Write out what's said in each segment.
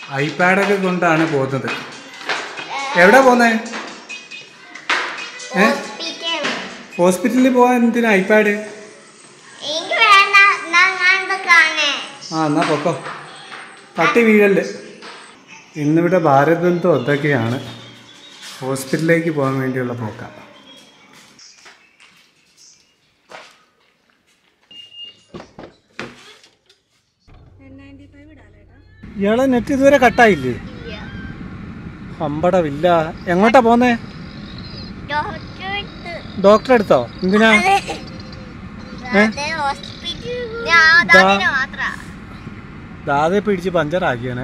ഐപാഡൊക്കെ കൊണ്ടാണ് പോകുന്നത് എവിടെ പോന്നേ ഏ ഹോസ്പിറ്റലിൽ പോകാൻ എന്തിനാ ഐപാഡ് എനിക്ക് വേണ്ട ഞാൻ കണ്ട് കാണേ ആ എന്നാ പൊക്കോ തട്ടി വീഴല് ഇന്നിവിടെ ഭാരത് ബന്ധം എന്തൊക്കെയാണ് ഹോസ്പിറ്റലിലേക്ക് പോകാൻ വേണ്ടിയുള്ള പോക്കാം ഇയാളെ നെറ്റ് ഇതുവരെ കട്ടായില്ലേ അമ്പടവില്ല എങ്ങോട്ടാ പോന്നേ ഡോക്ടർ ഡോക്ടറെ അടുത്തോ എന്തിനാ ഏ? ഹോസ്പിറ്റൽ ഞാൻ ദാ. അതിന് മാത്ര ദാതെ പിടിച്ച് പഞ്ചറാക്കിയാണ്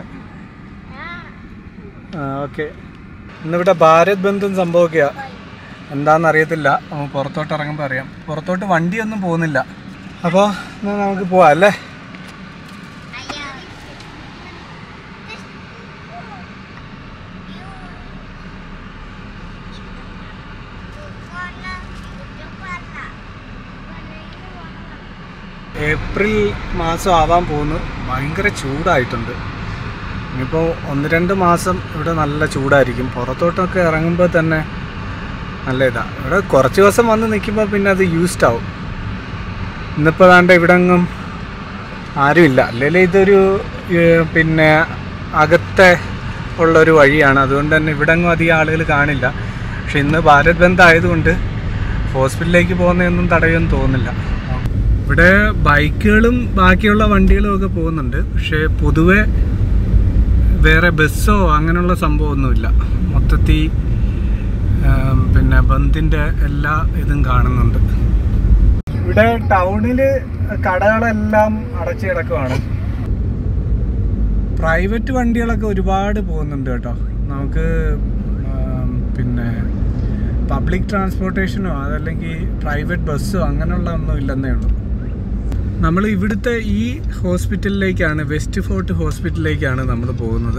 ആ ഓക്കെ ഇന്നിവിടെ ഭാരത് ബന്ധം സംഭവിക്കുക എന്താണെന്ന് അറിയത്തില്ല നമുക്ക് പുറത്തോട്ട് ഇറങ്ങുമ്പോൾ അറിയാം പുറത്തോട്ട് വണ്ടിയൊന്നും പോകുന്നില്ല അപ്പോൾ എന്നാൽ നമുക്ക് പോവാം അല്ലേ ഏപ്രിൽ മാസം ആവാൻ പോകുന്നു ഭയങ്കര ചൂടായിട്ടുണ്ട് ഇനിയിപ്പോൾ ഒന്ന് രണ്ട് മാസം ഇവിടെ നല്ല ചൂടായിരിക്കും പുറത്തോട്ടൊക്കെ ഇറങ്ങുമ്പോൾ തന്നെ നല്ല ഇതാണ് ഇവിടെ കുറച്ച് ദിവസം വന്ന് നിൽക്കുമ്പോൾ പിന്നെ അത് യൂസ്ഡ് ആവും ഇന്നിപ്പോൾ വേണ്ട ഇവിടെങ്ങും ആരുമില്ല അല്ലെങ്കിൽ ഇതൊരു ഏർ, പിന്നെ അകത്തെ ഉള്ളൊരു വഴിയാണ് അതുകൊണ്ട് തന്നെ ഇവിടെങ്ങും അധികം ആളുകൾ കാണില്ല പക്ഷെ ഇന്ന് ഭാരത് ബന്ദ് ആയതുകൊണ്ട് ഹോസ്പിറ്റലിലേക്ക് പോകുന്നതൊന്നും തടയുമെന്ന് തോന്നുന്നില്ല ഇവിടെ ബൈക്കുകളും ബാക്കിയുള്ള വണ്ടികളും ഒക്കെ പോകുന്നുണ്ട് പക്ഷേ പൊതുവെ വേറെ ബസ്സോ അങ്ങനെയുള്ള സംഭവമൊന്നുമില്ല മൊത്തത്തിൽ ആം, പിന്നെ ബന്ദിൻ്റെ എല്ലാ ഇതും കാണുന്നുണ്ട് ഇവിടെ ടൗണിൽ കടകളെല്ലാം അടച്ചു കിടക്കുവാണ് പ്രൈവറ്റ് വണ്ടികളൊക്കെ ഒരുപാട് പോകുന്നുണ്ട് കേട്ടോ നമുക്ക് ആം, പിന്നെ പബ്ലിക് ട്രാൻസ്പോർട്ടേഷനോ അതല്ലെങ്കിൽ പ്രൈവറ്റ് ബസ്സോ അങ്ങനെയുള്ള ഒന്നും ഇല്ലെന്നേ ഉള്ളൂ നമ്മൾ ഇവിടുത്തെ ഈ ഹോസ്പിറ്റലിലേക്കാണ് വെസ്റ്റ് ഫോർട്ട് ഹോസ്പിറ്റലിലേക്കാണ് നമ്മൾ പോകുന്നത്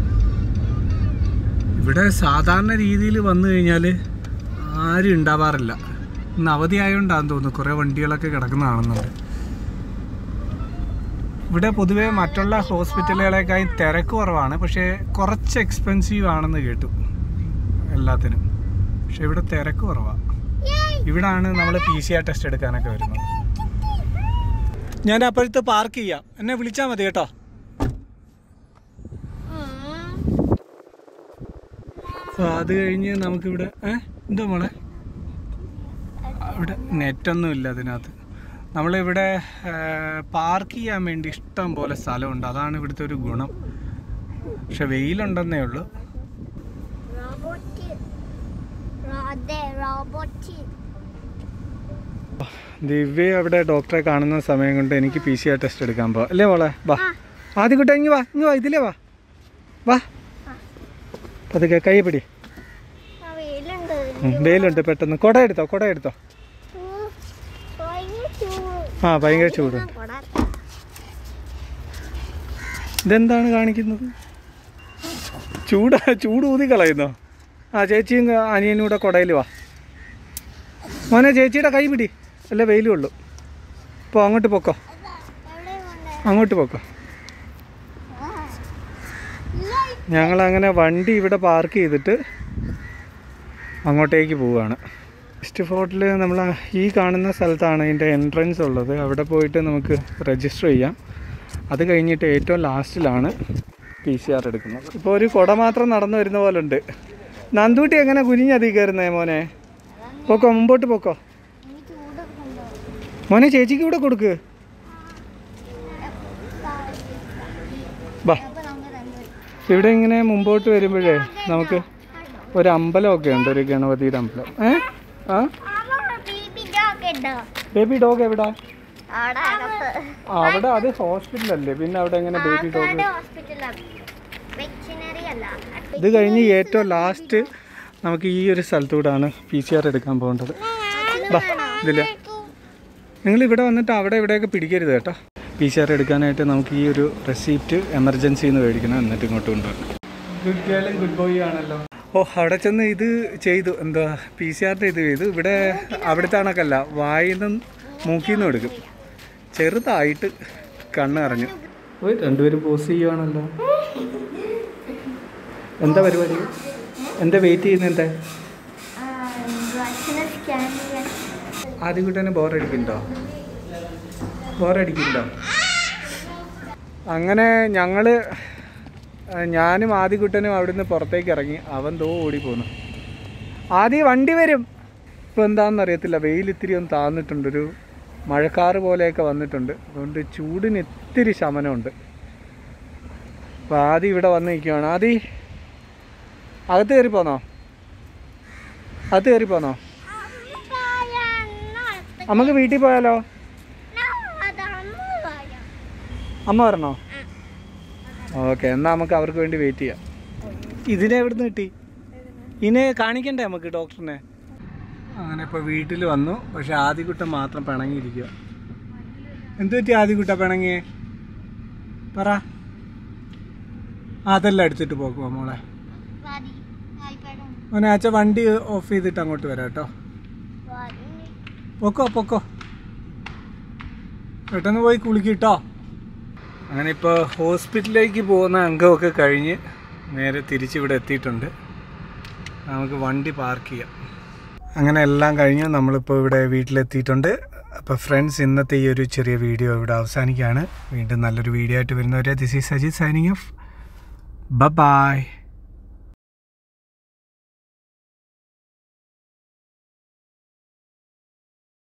ഇവിടെ സാധാരണ രീതിയിൽ വന്നു കഴിഞ്ഞാൽ ആരും ഉണ്ടാവാറില്ല ഇന്ന് അവധി ആയതുകൊണ്ടാന്ന് തോന്നുന്നു കുറേ വണ്ടികളൊക്കെ കിടക്കുന്ന കാണുന്നുണ്ട് ഇവിടെ പൊതുവേ മറ്റുള്ള ഹോസ്പിറ്റലുകളെക്കായി തിരക്ക് കുറവാണ് പക്ഷേ കുറച്ച് എക്സ്പെൻസീവ് ആണെന്ന് കേട്ടു എല്ലാത്തിനും പക്ഷെ ഇവിടെ തിരക്ക് കുറവാണ് ഇവിടാണ് നമ്മൾ പി സി ആർ ടെസ്റ്റ് എടുക്കാനൊക്കെ വരുന്നത് ഞാൻ അപ്പോഴത്തെ പാർക്ക് ചെയ്യാം എന്നെ വിളിച്ചാൽ മതി കേട്ടോ അപ്പോൾ അത് കഴിഞ്ഞ് നമുക്കിവിടെ ഏ എന്തോ മോളെ ഇവിടെ നെറ്റൊന്നും ഇല്ല അതിനകത്ത് നമ്മളിവിടെ പാർക്ക് ചെയ്യാൻ വേണ്ടി ഇഷ്ടം പോലെ സ്ഥലമുണ്ട് അതാണ് ഇവിടുത്തെ ഒരു ഗുണം പക്ഷെ വെയിലുണ്ടെന്നേ ഉള്ളൂ റോബോട്ട് അതെ റോബോട്ട് ദിവ്യ അവിടെ ഡോക്ടറെ കാണുന്ന സമയം കൊണ്ട് എനിക്ക് പി സി ആർ ടെസ്റ്റ് എടുക്കാൻ പോവാം അല്ലേ മോളെ വാ ആദ്യം കുട്ടാ ഇങ്ങ് വാ ഇങ്ങ് വാ ഇതിലേ വാ വാ പതുക്കെ കൈ പിടി ആ വെയിലുണ്ട് ഉം, വെയിലുണ്ട് പെട്ടെന്ന് കുട എടുത്തോ കുട എടുത്തോ ഉം. ഭയങ്കര ചൂട്. ആ ഭയങ്കര ചൂട് ഞാൻ കൊട ഇതെന്താണ് കാണിക്കുന്നത് ചൂട് ചൂട് ഊതി കളയുന്നോ ആ ചേച്ചിയും ക- അനിയനും കൂടെ കുടയിൽ വാ മോനെ ചേച്ചിയുടെ കൈ പിടി അല്ല വെയിലും ഉള്ളൂ ഇപ്പോൾ അങ്ങോട്ട് പൊക്കോ എവിടെ കൊണ്ടേ അങ്ങോട്ട് പൊക്കോ ഞങ്ങൾ അങ്ങനെ വണ്ടി ഇവിടെ പാർക്ക് ചെയ്തിട്ട് അങ്ങോട്ടേക്ക് പോവുകയാണ് വെസ്റ്റ് ഫോർട്ടിൽ നമ്മൾ ഈ കാണുന്ന സ്ഥലത്താണ് ഇതിൻ്റെ എൻട്രൻസ് ഉള്ളത് അവിടെ പോയിട്ട് നമുക്ക് രജിസ്റ്റർ ചെയ്യാം അത് കഴിഞ്ഞിട്ട് ഏറ്റവും ലാസ്റ്റിലാണ് പി സി ആർ എടുക്കുന്നത് ഇപ്പോൾ ഒരു കുട മാത്രം നടന്നു വരുന്ന പോലെ ഉണ്ട് നന്ദൂട്ടി എങ്ങനെ കുനിഞ്ഞതി കയറുന്നേ മോനെ പൊക്കോ മുമ്പോട്ട് പൊക്കോ എനിക്ക് ചൂട് കൊണ്ടോ മോനെ ചേച്ചിക്ക് ഇവിടെ കൊടുക്ക് ബാ അപ്പൊ നമുക്ക് രണ്ടുപേരും ഇവിടെ ഇങ്ങനെ മുമ്പോട്ട് വരുമ്പോഴേ നമുക്ക് ഒരു അമ്പലമൊക്കെ ഉണ്ട് ഒരു ഗണപതിയുടെ അമ്പലം ഏ ആ ബേബി ഡോഗ് ഉണ്ടോ ബേബി ഡോഗ് എവിടാ അവിടെ അകത്ത് ആ, അവിടെ അത് ഹോസ്പിറ്റലല്ലേ പിന്നെ അവിടെ എങ്ങനെ ബേബി ഡോഗ് ആൾക്കാരുടെ ഹോസ്പിറ്റലാണ് വെറ്റിനറി അല്ല ഇത് കഴിഞ്ഞ് ഏറ്റവും ലാസ്റ്റ് നമുക്ക് ഈ ഒരു സ്ഥലത്തൂടാണ് പി സി ആർ എടുക്കാൻ പോകേണ്ടത് ബാ ഇതില് നിങ്ങൾ ഇവിടെ വന്നിട്ട് അവിടെ ഇവിടെയൊക്കെ പിടിക്കരുത് കേട്ടോ പി സി ആർ എടുക്കാനായിട്ട് നമുക്ക് ഈ ഒരു റെസീപ്റ്റ് എമർജൻസി എന്ന് മേടിക്കണം എന്നിട്ട് ഇങ്ങോട്ട് കൊണ്ടുവരണം ഗുഡ് ഗേളും ഗുഡ് ബോയ് ആണല്ലോ ഓ അവിടെ ചെന്ന് ഇത് ചെയ്തു എന്താ പി സി ആറിൻ്റെ ഇത് ചെയ്തു ഇവിടെ അവിടുത്തെ കണക്കല്ല വായിൽ നിന്നും മൂക്കിൽ നിന്നും എടുക്കും ചെറുതായിട്ട് കണ്ണ് അറിഞ്ഞു ഓ രണ്ടുപേരും പോസ് ചെയ്യുവാണല്ലോ എന്താ പരിപാടി എന്താ വെയിറ്റ് ചെയ്യുന്നത് എന്താ അച്ഛനെ സ്കാൻ ചെയ്യാൻ ആദ്യം കൂട്ടനെ ബോറടിക്കുന്നുണ്ടോ ബോറടിക്കുന്നുണ്ടോ അങ്ങനെ ഞങ്ങൾ ഞാനും ആദ്യകുട്ടനും അവിടുന്ന് പുറത്തേക്ക് ഇറങ്ങി അവൻ തോ ഓടി പോന്നു ആദ്യം വണ്ടി വരും ഇപ്പോൾ എന്താണെന്ന് അറിയത്തില്ല വെയിൽ ഇത്തിരി ഒന്ന് താന്നിട്ടുണ്ട് ഒരു മഴക്കാറ് പോലെയൊക്കെ വന്നിട്ടുണ്ട് അതുകൊണ്ട് ചൂടിന് ഇത്തിരി ശമനമുണ്ട് അപ്പോൾ ആദ്യം ഇവിടെ വന്ന് നിൽക്കുകയാണ് ആദി അകത്ത് കയറി പോന്നോ അകത്ത് കയറി പോന്നോ നമുക്ക് വീട്ടിൽ പോയാലോ അമ്മ വരണോ ഓക്കെ എന്നാൽ നമുക്ക് അവർക്ക് വേണ്ടി വെയിറ്റ് ചെയ്യാം ഇതിനെ എവിടുന്ന് കിട്ടി ഇതിനെ കാണിക്കണ്ടേ നമുക്ക് ഡോക്ടറിനെ അങ്ങനെ ഇപ്പോൾ വീട്ടിൽ വന്നു പക്ഷെ ആദ്യകുട്ടൻ മാത്രം പിണങ്ങിയിരിക്കുക എന്ത് പറ്റി ആദ്യകുട്ട പിണങ്ങിയേ പറ ആ, അതെല്ലാം എടുത്തിട്ട് പോകുമോ മോളെ മോനെ അച്ഛ വണ്ടി ഓഫ് ചെയ്തിട്ട് അങ്ങോട്ട് വരാം കേട്ടോ പൊക്കോ പൊക്കോ പെട്ടെന്ന് പോയി കുളിക്കിട്ടോ അങ്ങനെ ഇപ്പോൾ ഹോസ്പിറ്റലിലേക്ക് പോകുന്ന അംഗമൊക്കെ കഴിഞ്ഞ് നേരെ തിരിച്ചിവിടെ എത്തിയിട്ടുണ്ട് നമുക്ക് വണ്ടി പാർക്ക് ചെയ്യാം അങ്ങനെ എല്ലാം കഴിഞ്ഞ് നമ്മളിപ്പോൾ ഇവിടെ വീട്ടിലെത്തിയിട്ടുണ്ട് അപ്പോൾ ഫ്രണ്ട്സ് ഇന്നത്തെ ഈ ഒരു ചെറിയ വീഡിയോ ഇവിടെ അവസാനിക്കുകയാണ് വീണ്ടും നല്ലൊരു വീഡിയോ ആയിട്ട് വരുന്നവരെ this is Sajith signing off ബ ബായ്